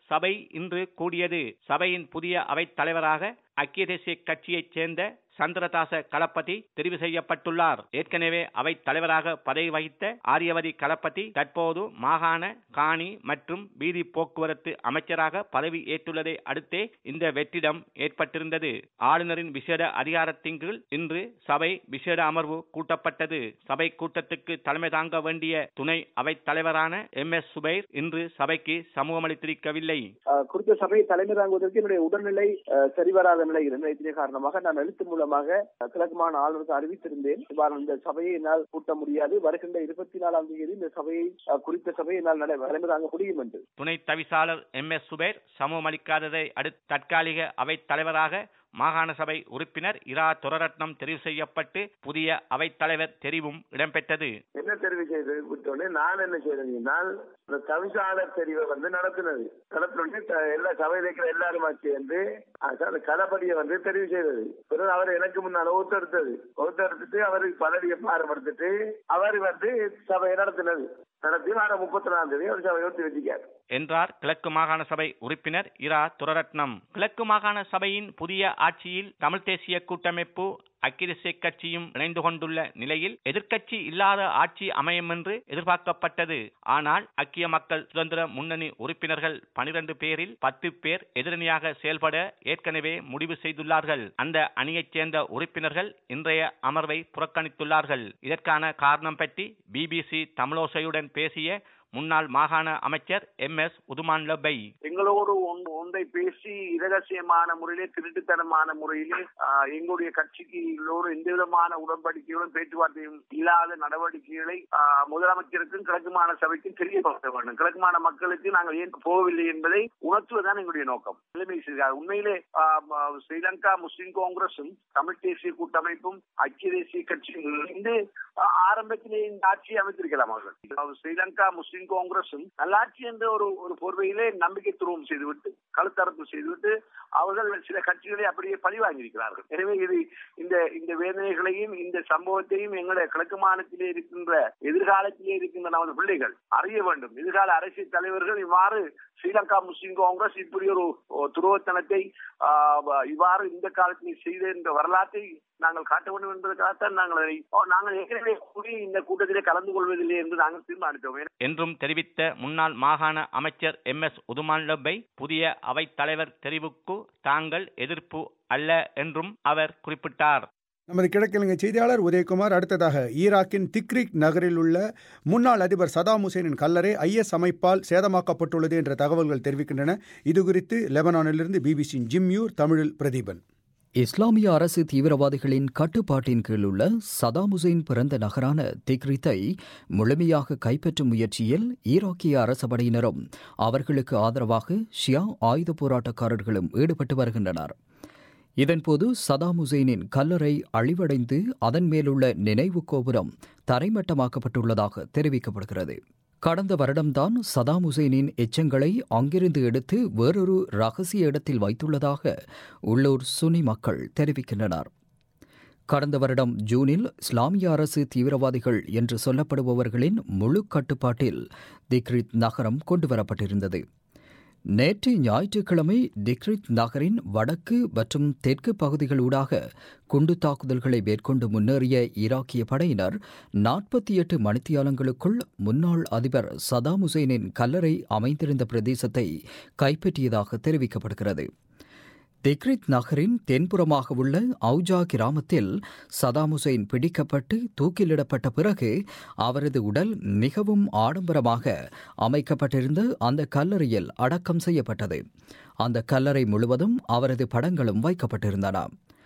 சபை இன்று கூடியது சபையின் புதிய அவைத் தலைவராக ஐக்கிய தேசிய கட்சியைச் சேர்ந்த சந்திரதாச களப்பதி தெரிவு செய்யப்பட்டுள்ளார் ஏற்கனவே அவை தலைவராக பதவி வகித்த ஆரியவதி களப்பதி தற்போது மாகாண காணி மற்றும் வீதி போக்குவரத்து அமைச்சராக பதவி ஏற்றுள்ளதை அடுத்தே இந்த வெற்றிடம் ஏற்பட்டிருந்தது ஆளுநரின் விசேட அதிகாரத்தின் கீழ் இன்று சபை விசேட அமர்வு கூட்டப்பட்டது சபை கூட்டத்துக்கு தலைமை தாங்க வேண்டிய துணை அவைத் தலைவரான எம் எஸ் சுபைர் இன்று சபைக்கு சமூகமளித்திருக்கவில்லை குறித்த சபையை தலைமை தாங்குவதற்கு என்னுடைய உடல்நிலை அஹ், சரிவராத நிலை இருந்த இதன் காரணமாக நான் எழுத்து மூலமாக கிழக்கு மாகாண ஆளுநருக்கு அறிவித்திருந்தேன் இவ்வாறு இந்த சபையை என்னால் கூட்ட முடியாது வருகின்ற இருபத்தி நாலாம் தேதி இந்த சபையை அஹ், குறித்த சபையை என்னால் நட- தலைமை தாங்க முடியும் என்று துணை தவிசாளர் எம் எஸ் சுபேர் சமூகமளிக்காததை அடுத்து தற்காலிக அவைத் தலைவராக மாகாண சபை உறுப்பினர் இரா துரரட்னம் தெரிவு செய்யப்பட்டு புதிய அவைத் தலைவர் தெரிவும் இடம்பெற்றது என்ன தெரிவு செய்து விட்டோன்னே நான் என்ன செய்தேன் இந்த தவிசாளர் தெரிவை வந்து நடத்தினது நடத்தினோடனே த- எல்லா சபையில் இருக்கிற எல்லாருமா சேர்ந்து அஹ், அந்த களப்படியை வந்து தெரிவு செய்தது பிறகு அவர் எனக்கு முன்னால் ஒத்தெடுத்தது ஒத்தெடுத்துட்டு அவருக்கு பதவியை பாரப்படுத்திட்டு அவர் வந்து சபையை நடத்தினது நடத்தி வாரம் முப்பத்தி நாலாம் தேதி அவர் சபையை ஒத்தி வச்சுக்கார் என்றார் கிழக்கு மாகாண சபை உறுப்பினர் இரா துரரட்னம் கிழக்கு மாகாண சபையின் புதிய ஆட்சியில் தமிழ் தேசிய கூட்டமைப்பு ஐக்கிய தேசிய கட்சியும் இணைந்து கொண்டுள்ள நிலையில் எதிர்க்கட்சி இல்லாத ஆட்சி அமையும் என்று எதிர்பார்க்கப்பட்டது ஆனால் ஐக்கிய மக்கள் சுதந்திர முன்னணி உறுப்பினர்கள் பனிரெண்டு பேரில் பத்து பேர் எதிரணியாக செயல்பட ஏற்கனவே முடிவு செய்துள்ளார்கள் அந்த அணியைச் சேர்ந்த உறுப்பினர்கள் இன்றைய அமர்வை புறக்கணித்துள்ளார்கள் இதற்கான காரணம் பற்றி பிபிசி தமிழோசையுடன் பேசிய முன்னாள் மாகாண அமைச்சர் எம் எஸ் உதுமான் லபை எங்களோடு ஒன்- ஒன்றை பேசி இரகசியமான முறையிலே திருட்டுத்தனமான முறையிலே ஆஹ், எங்களுடைய கட்சிக்கு எல்லோரு எந்த விதமான உடன்படிக்கைகளும் பேச்சுவார்த்தையும் இல்லாத நடவடிக்கைகளை ஆஹ், முதலமைச்சருக்கும் கிழக்கு மாநில சபைக்கும் தெரியப்படுத்த வேண்டும் கிழக்கு மாநில மக்களுக்கு நாங்கள் ஏன் போகவில்லை என்பதை உணர்த்துவதுதான் எங்களுடைய நோக்கம் நிலைமை செய்கிறார் உண்மையிலே ஆஹ், ம- ஸ்ரீலங்கா முஸ்லிம் காங்கிரசும் தமிழ் தேசிய கூட்டமைப்பும் ஐக்கிய தேசிய கட்சியும் இணைந்து ஆஹ், ஆரம்பத்திலே இந்த ஆட்சியை அமைத்திருக்கலாம் அவர்கள் அதாவது ஸ்ரீலங்கா முஸ்லிம் காங்கிரசும் நல்லாட்சி என்ற ஒரு ஒரு போர்வையிலே நம்பிக்கை துரோகம் செய்துவிட்டு கழுத்தரப்பு செய்துவிட்டு அவர்கள் சில கட்சிகளை அப்படியே பழிவாங்கியிருக்கிறார்கள் எனவே இது இந்த இந்த வேதனைகளையும் இந்த சம்பவத்தையும் எங்களுடைய கிழக்கு மாநிலத்திலே இருக்கின்ற எதிர்காலத்திலே இருக்கின்ற நமது பிள்ளைகள் அறிய வேண்டும் எதிர்கால அரசியல் தலைவர்கள் இவ்வாறு ஸ்ரீலங்கா முஸ்லிம் காங்கிரஸ் இப்படி ஒரு ஒரு துரோகத்தனத்தை ஆஹ், இவ்வாறு இந்த காலத்தில் செய்த என்ற வரலாற்றை நாங்கள் காட்ட வேண்டும் என்பதற்காகத்தான் நாங்கள் அதை ஓ, நாங்கள் ஏற்கனவே கூடி இந்த கூட்டத்திலே கலந்து கொள்வதில்லை என்று நாங்கள் தீர்மானித்தோம் என்றும் தெரிவித்த முன்னாள் மாகாண அமைச்சர் எம் எஸ் உதுமான் லப்பை புதிய அவைத் தலைவர் தெரிவுக்கு தாங்கள் எதிர்ப்பு அல்ல என்றும் அவர் குறிப்பிட்டார் நமது கிழக்கிழங்கை செய்தியாளர் உதயகுமார் அடுத்ததாக ஈராக்கின் திக்ரிக் நகரில் உள்ள முன்னாள் அதிபர் சதாம் ஹுசேனின் கல்லறை ஐஎஸ் அமைப்பால் சேதமாக்கப்பட்டுள்ளது என்ற தகவல்கள் தெரிவிக்கின்றன இதுகுறித்து லெபனானிலிருந்து பிபிசியின் ஜிம்யூர் தமிழில் பிரதீபன் இஸ்லாமிய அரசு தீவிரவாதிகளின் கட்டுப்பாட்டின் கீழ் உள்ள சதாம் ஹுசைன் பிறந்த நகரான திக்ரித்தை முழுமையாக கைப்பற்றும் முயற்சியில் ஈராக்கிய அரச படையினரும் அவர்களுக்கு ஆதரவாக ஷியா ஆயுத போராட்டக்காரர்களும் ஈடுபட்டு வருகின்றனர் இதன்போது சதாம் ஹுசைனின் கல்லறை அழிவடைந்து அதன் மேலுள்ள நினைவு கோபுரம் தரைமட்டமாக்கப்பட்டுள்ளதாக தெரிவிக்கப்படுகிறது கடந்த வருடம்தான் சதாம் ஹுசைனின் எச்சங்களை அங்கிருந்து எடுத்து வேறொரு ரகசிய இடத்தில் வைத்துள்ளதாக உள்ளூர் சுனி மக்கள் தெரிவிக்கின்றனர் கடந்த வருடம் ஜூனில் இஸ்லாமிய அரசு தீவிரவாதிகள் என்று சொல்லப்படுபவர்களின் முழு கட்டுப்பாட்டில் திக்ரித் நகரம் கொண்டுவரப்பட்டிருந்தது நேற்று ஞாயிற்றுக்கிழமை டிக்ரித் நகரின் வடக்கு மற்றும் தெற்கு பகுதிகளூடாக குண்டு தாக்குதல்களை மேற்கொண்டு முன்னேறிய ஈராக்கிய படையினர் நாற்பத்தி எட்டு மணித்தியாலங்களுக்குள் முன்னாள் அதிபர் சதாம் ஹுசைனின் கல்லறை அமைந்திருந்த பிரதேசத்தை கைப்பற்றியதாக தெரிவிக்கப்படுகிறது திக்ரித் நகரின் தென்புறமாக உள்ள அவுஜா கிராமத்தில் சதாம் ஹுசைன் பிடிக்கப்பட்டு தூக்கிலிடப்பட்ட பிறகு அவரது உடல் மிகவும் ஆடம்பரமாக அமைக்கப்பட்டிருந்த அந்த கல்லறையில் அடக்கம் செய்யப்பட்டது அந்த கல்லறை முழுவதும் அவரது படங்களும் வைக்கப்பட்டிருந்தன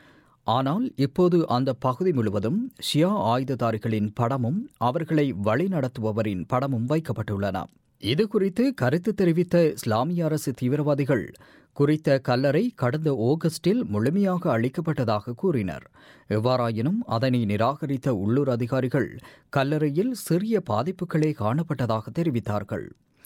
ஆனால் இப்போது அந்த பகுதி முழுவதும் ஷியா ஆயுததாரிகளின் படமும் அவர்களை வழிநடத்துபவரின் படமும் வைக்கப்பட்டுள்ளன இது குறித்து கருத்து தெரிவித்த இஸ்லாமிய அரசு தீவிரவாதிகள் குறித்த கல்லறை கடந்த ஆகஸ்டில் முழுமையாக அளிக்கப்பட்டதாக கூறினர் எவ்வாறாயினும் அதனை நிராகரித்த உள்ளூர் அதிகாரிகள் கல்லறையில் சிறிய பாதிப்புகளே காணப்பட்டதாக தெரிவித்தார்கள்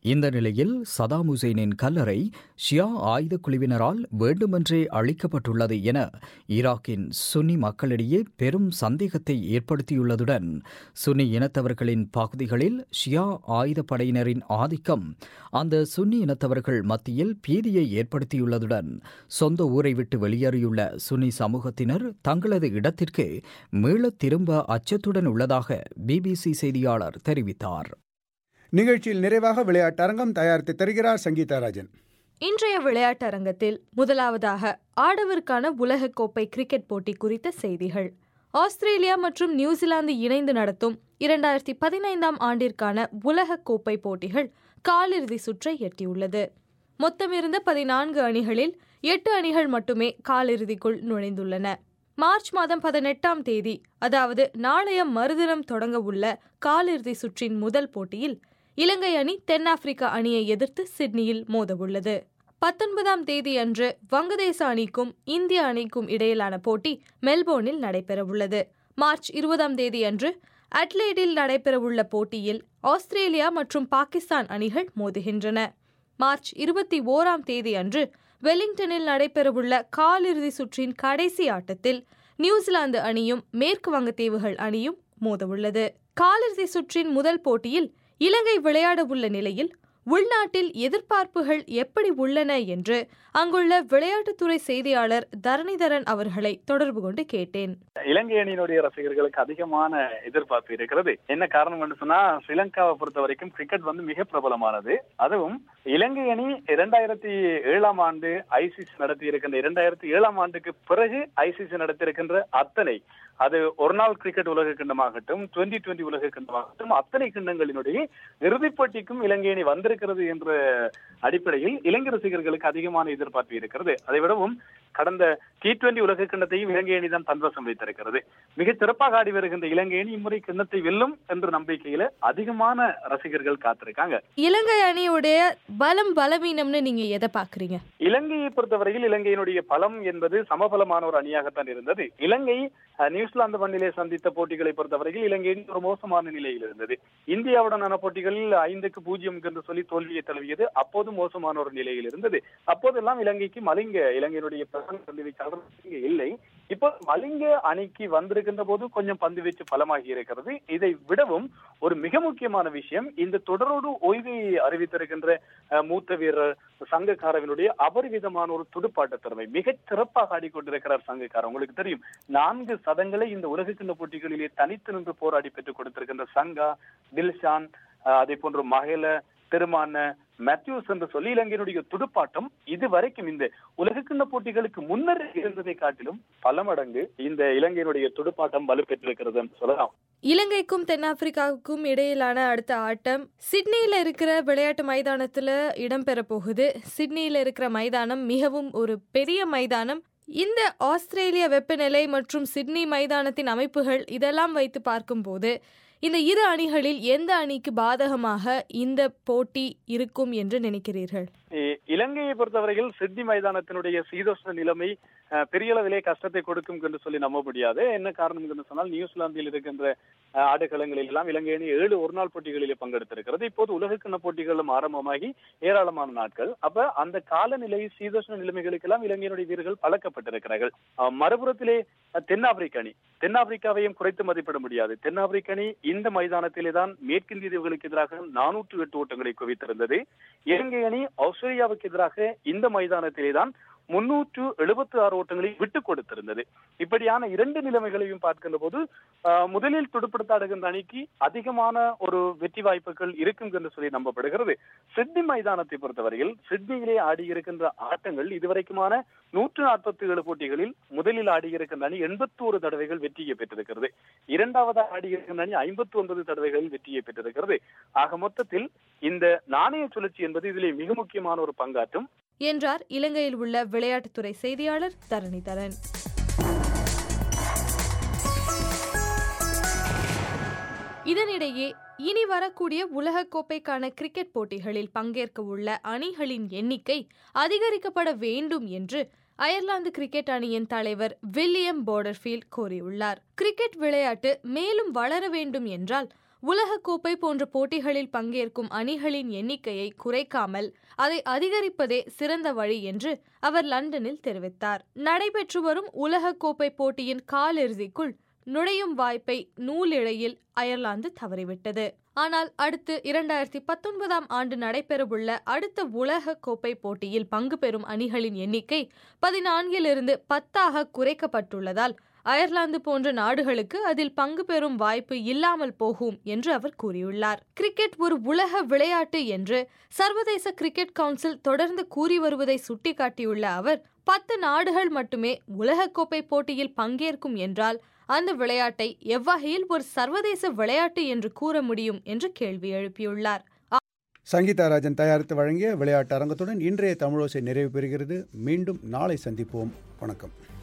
இந்த நிலையில் சதாம் ஹுசேனின் கல்லறை ஷியா ஆயுதக் குழுவினரால் வேண்டுமென்றே அழிக்கப்பட்டுள்ளது என ஈராக்கின் சுன்னி மக்களிடையே பெரும் சந்தேகத்தை ஏற்படுத்தியுள்ளதுடன் சுன்னி இனத்தவர்களின் பகுதிகளில் ஷியா ஆயுதப்படையினரின் ஆதிக்கம் அந்த சுன்னி இனத்தவர்கள் மத்தியில் பீதியை ஏற்படுத்தியுள்ளதுடன் சொந்த ஊரை விட்டு வெளியேறியுள்ள சுன்னி சமூகத்தினர் தங்களது இடத்திற்கு மீளத் திரும்ப அச்சத்துடன் உள்ளதாக பிபிசி செய்தியாளர் தெரிவித்தார் நிகழ்ச்சியில் நிறைவாக விளையாட்டரங்கம் தயாரித்து தருகிறார் சங்கீதா ராஜன் இன்றைய விளையாட்டரங்கத்தில் முதலாவதாக ஆடவருக்கான உலகக்கோப்பை கிரிக்கெட் போட்டி குறித்த செய்திகள் ஆஸ்திரேலியா மற்றும் நியூசிலாந்து இணைந்து நடத்தும் இரண்டாயிரத்தி பதினைந்தாம் ஆண்டிற்கான உலகக்கோப்பை போட்டிகள் காலிறுதி சுற்றை எட்டியுள்ளது மொத்தமிருந்த பதினான்கு அணிகளில் எட்டு அணிகள் மட்டுமே காலிறுதிக்குள் நுழைந்துள்ளன மார்ச் மாதம் பதினெட்டாம் தேதி அதாவது நாளைய மறுதினம் தொடங்க உள்ள காலிறுதி சுற்றின் முதல் போட்டியில் இலங்கை அணி தென்னாப்பிரிக்கா அணியை எதிர்த்து சிட்னியில் மோதவுள்ளது பத்தொன்பதாம் தேதி அன்று வங்கதேச அணிக்கும் இந்திய அணிக்கும் இடையிலான போட்டி மெல்போர்னில் நடைபெறவுள்ளது மார்ச் இருபதாம் தேதி அன்று அட்லேடில் நடைபெறவுள்ள போட்டியில் ஆஸ்திரேலியா மற்றும் பாகிஸ்தான் அணிகள் மோதுகின்றன மார்ச் இருபத்தி ஓராம் தேதி அன்று வெலிங்டனில் நடைபெறவுள்ள காலிறுதி சுற்றின் கடைசி ஆட்டத்தில் நியூசிலாந்து அணியும் மேற்கு வங்கத்தீவுகள் அணியும் மோதவுள்ளது காலிறுதி சுற்றின் முதல் போட்டியில் இலங்கை விளையாடவுள்ள நிலையில் உள்நாட்டில் எதிர்பார்ப்புகள் எப்படி உள்ளன என்று அங்குள்ள விளையாட்டுத்துறை செய்தியாளர் தரணிதரன் அவர்களை தொடர்பு கொண்டு கேட்டேன் இலங்கை அணியினுடைய ரசிகர்களுக்கு அதிகமான எதிர்பார்ப்பு இருக்கிறது என்ன காரணம் என்று சொன்னா ஸ்ரீலங்காவை பொறுத்த வரைக்கும் கிரிக்கெட் வந்து மிக பிரபலமானது அதுவும் இலங்கை அணி இரண்டாயிரத்தி ஏழாம் ஆண்டு ஐசிசி நடத்தி இருக்கின்ற இரண்டாயிரத்தி ஏழாம் ஆண்டுக்கு பிறகு ஐசிசி நடத்தியிருக்கின்ற அத்தனை அது ஒரு நாள் கிரிக்கெட் உலக கிண்ணமாகட்டும் டுவெண்டி டுவெண்டி உலக கிண்ணமாகட்டும் அத்தனை கிண்ணங்களினுடைய இறுதிப் போட்டிக்கும் இலங்கை அணி வந்திருக்கிறது என்ற அடிப்படையில் இலங்கை ரசிகர்களுக்கு அதிகமான எதிர்பார்ப்பு இருக்கிறது அதை விடவும் கடந்த டி டுவெண்டி உலக கிண்ணத்தையும் இலங்கை அணி தான் தன்வசம் வைத்திருக்கிறது மிக சிறப்பாக ஆடி வருகின்ற இலங்கை அணி இம்முறை கிண்ணத்தை வெல்லும் என்ற நம்பிக்கையில அதிகமான ரசிகர்கள் காத்திருக்காங்க இலங்கை அணியுடைய பலம் பலவீனம்னு நீங்க எதை பாக்குறீங்க இலங்கையை பொறுத்தவரையில் இலங்கையினுடைய பலம் என்பது சமபலமான ஒரு அணியாகத்தான் இருந்தது இலங்கை அஹ், நியூசிலாந்து மண்ணிலே சந்தித்த போட்டிகளை பொறுத்தவரையில் இலங்கை அணி ஒரு மோசமான நிலையில் இருந்தது இந்தியாவுடனான போட்டிகளில் ஐந்துக்கு பூஜ்ஜியம் என்று சொல்லி தோல்வியை தழுவியது அப்போது மோசமான ஒரு நிலையில் இருந்தது அப்போதெல்லாம் இலங்கைக்கு மலிங்க இலங்கையினுடைய பிரதம பந்து வீச்சாளர் மலிங்க இல்லை இப்போ மலிங்க அணிக்கு வந்திருக்கின்ற போது கொஞ்சம் பந்து வீச்சு பலமாகி இருக்கிறது இதை விடவும் ஒரு மிக முக்கியமான விஷயம் இந்த தொடரோடு ஓய்வை அறிவித்திருக்கின்ற அஹ், மூத்த வீரர் சங்கக்காரவினுடைய அபரிவிதமான ஒரு துடுப்பாட்ட திறமை மிகச் சிறப்பாக ஆடிக்கொண்டிருக்கிறார் சங்கக்காரர் உங்களுக்கு தெரியும் நான்கு சதங்களை இந்த உலகக்கிண்ண போட்டிகளிலே தனித்து நின்று போராடி பெற்றுக் கொடுத்திருக்கின்ற சங்கா தில்ஷான் அஹ், அதே போன்று மகேல திருமான மேத்யூஸ் என்று சொல்லி இலங்கையினுடைய துடுப்பாட்டம் இதுவரைக்கும் இந்த உலகக்கிண்ண போட்டிகளுக்கு முன்னர் இருந்ததை காட்டிலும் பல மடங்கு இந்த இலங்கையினுடைய துடுப்பாட்டம் வலுப்பெற்றிருக்கிறது என்று சொல்லலாம் இலங்கைக்கும் தென்னாப்பிரிக்காவுக்கும் இடையிலான அடுத்த ஆட்டம் சிட்னியில இருக்கிற விளையாட்டு மைதானத்துல இடம்பெற போகுது சிட்னியில இருக்கிற மைதானம் மிகவும் ஒரு பெரிய மைதானம் இந்த ஆஸ்திரேலிய வெப்பநிலை மற்றும் சிட்னி மைதானத்தின் அமைப்புகள் இதெல்லாம் வைத்து பார்க்கும்போது இந்த இரு அணிகளில் எந்த அணிக்கு பாதகமாக இந்த போட்டி இருக்கும் என்று நினைக்கிறீர்கள் இ- இலங்கையை பொறுத்தவரையில் சிட்னி மைதானத்தினுடைய சீதோஷ்ண நிலைமை அஹ், பெரிய அளவிலே கஷ்டத்தை கொடுக்கும் என்று சொல்லி நம்ப முடியாது என்ன காரணம் என்று சொன்னால் நியூசிலாந்தில் இருக்கின்ற அஹ், ஆடுகளங்களில் எல்லாம் இலங்கை அணி ஏழு ஒருநாள் போட்டிகளிலே பங்கெடுத்திருக்கிறது இப்போது உலகக்கிண்ண போட்டிகளும் ஆரம்பமாகி ஏராளமான நாட்கள் அப்ப அந்த காலநிலை சீதோஷ்ண நிலைமைகளுக்கெல்லாம் இலங்கையினுடைய வீரர்கள் பழக்கப்பட்டிருக்கிறார்கள் அஹ், மறுபுறத்திலே அஹ், தென்னாப்பிரிக்க அணி தென்னாப்பிரிக்காவையும் குறைத்து மதிப்பிட முடியாது தென்னாப்பிரிக்க அணி இந்த மைதானத்திலே தான் மேற்கிந்திய தீவுகளுக்கு எதிராக நானூற்று எட்டு ஓட்டங்களை குவித்திருந்தது இலங்கை அணி ஆஸ்திரேலியாவுக்கு எதிராக இந்த மைதானத்திலே தான் முன்னூற்று எழுபத்தி ஆறு ஓட்டங்களை விட்டுக் கொடுத்திருந்தது இப்படியான இரண்டு நிலைமைகளையும் பார்க்கின்ற போது ஆஹ், முதலில் துடுப்படுத்தாடுகின்ற அணிக்கு அதிகமான ஒரு வெற்றி வாய்ப்புகள் இருக்கும் என்று சொல்லி நம்பப்படுகிறது சிட்னி மைதானத்தை பொறுத்தவரையில் சிட்னியிலே ஆடியிருக்கின்ற ஆட்டங்கள் இதுவரைக்குமான நூற்று நாற்பத்தி ஏழு போட்டிகளில் முதலில் ஆடியிருக்கின்ற அணி எண்பத்தி ஒரு தடவைகள் வெற்றியை பெற்றிருக்கிறது இரண்டாவதாக ஆடியிருக்கின்ற அணி ஐம்பத்தி ஒன்பது தடவைகளில் வெற்றியை பெற்றிருக்கிறது ஆக மொத்தத்தில் இந்த நாணய சுழற்சி என்பது இதிலே மிக முக்கியமான ஒரு பங்காற்றும் என்றார் இலங்கையில் உள்ள விளையாட்டுத்துறை செய்தியாளர் தரணிதரன் இதனிடையே இனி வரக்கூடிய உலகக்கோப்பைக்கான கிரிக்கெட் போட்டிகளில் பங்கேற்க உள்ள அணிகளின் எண்ணிக்கை அதிகரிக்கப்பட வேண்டும் என்று அயர்லாந்து கிரிக்கெட் அணியின் தலைவர் வில்லியம் போர்டர்ஃபீல்ட் கூறியுள்ளார் கிரிக்கெட் விளையாட்டு மேலும் வளர வேண்டும் என்றால் உலகக்கோப்பை போன்ற போட்டிகளில் பங்கேற்கும் அணிகளின் எண்ணிக்கையை குறைக்காமல் அதை அதிகரிப்பதே சிறந்த வழி என்று அவர் லண்டனில் தெரிவித்தார் நடைபெற்று வரும் உலகக்கோப்பை போட்டியின் காலிறுதிக்குள் நுழையும் வாய்ப்பை நூலிழையில் அயர்லாந்து தவறிவிட்டது ஆனால் அடுத்து இரண்டாயிரத்தி பத்தொன்பதாம் ஆண்டு நடைபெறவுள்ள அடுத்த உலக கோப்பை போட்டியில் பங்கு பெறும் அணிகளின் எண்ணிக்கை பதினான்கிலிருந்து பத்தாக குறைக்கப்பட்டுள்ளதால் அயர்லாந்து போன்ற நாடுகளுக்கு அதில் பங்கு பெறும் வாய்ப்பு இல்லாமல் போகும் என்று அவர் கூறியுள்ளார் கிரிக்கெட் ஒரு உலக விளையாட்டு என்று சர்வதேச கிரிக்கெட் கவுன்சில் தொடர்ந்து கூறி வருவதை சுட்டிக்காட்டியுள்ள அவர் பத்து நாடுகள் மட்டுமே உலகக்கோப்பை போட்டியில் பங்கேற்கும் என்றால் அந்த விளையாட்டை எவ்வகையில் ஒரு சர்வதேச விளையாட்டு என்று கூற முடியும் என்று கேள்வி எழுப்பியுள்ளார் சங்கீதா ராஜன் தயாரித்து வழங்கிய விளையாட்டு அரங்கத்துடன் இன்றைய தமிழோசை நிறைவு பெறுகிறது மீண்டும் நாளை சந்திப்போம் வணக்கம்